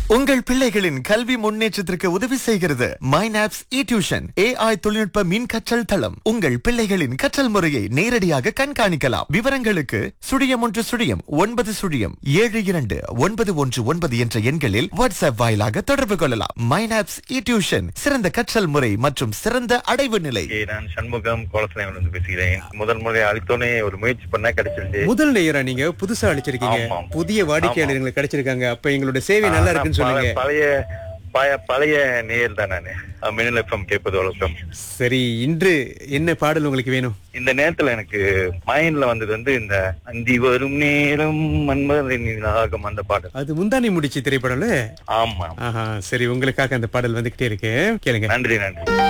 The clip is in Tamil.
உங்கள் பிள்ளைகளின் கல்வி முன்னேற்றத்திற்கு உதவி செய்கிறது மைனாப்ஸ் இ டியூஷன் ஏஐ தொழில்நுட்ப மின் கற்றல் தளம் உங்கள் பிள்ளைகளின் கற்றல் முறையை நேரடியாக கண்காணிக்கலாம் விவரங்களுக்கு சுழியம் ஒன்று சுழியம் ஒன்பது சுழியம் ஏழு இரண்டு ஒன்பது ஒன்று ஒன்பது என்ற எண்களில் வாட்ஸ்அப் வாயிலாக தொடர்பு கொள்ளலாம் மைனாப்ஸ் இ டியூஷன் சிறந்த கற்றல் முறை மற்றும் சிறந்த அடைவு நிலை ஓகே, நான் சண்முகம் கோலசனையில இருந்து பேசுகிறேன் முதல் முறை அளித்தோனே ஒரு முயற்சி பண்ண கிடைச்சிருச்சு முதல் நேயரா நீங்க புதுசா அழைச்சிருக்கீங்க ஆமாம். புதிய வாடிக்கையாளர்களுக்கு கிடைச்சிருக்காங்க அப்ப எங்களோட சேவை நல்லா இருக்குன்னு ஆனா, சொல்லுங்க பல- பழைய பழைய- பழைய நேயர் தான் நானு மின்னல் எஃப்எம் கேட்பது வழக்கம் சரி இன்று என்ன பாடல் உங்களுக்கு வேணும் இந்த நேரத்துல எனக்கு மைண்ட்ல வந்தது வந்து இந்த அந்தி வரும் நேரம் மன்மதனின் ஆகும் அந்த பாடல் அது முந்தானி முடிச்சு திரைப்படம்ல ஆமா ஆஹா சரி உங்களுக்காக அந்த பாடல் வந்துகிட்டே இருக்கு கேளுங்க நன்றி நன்றி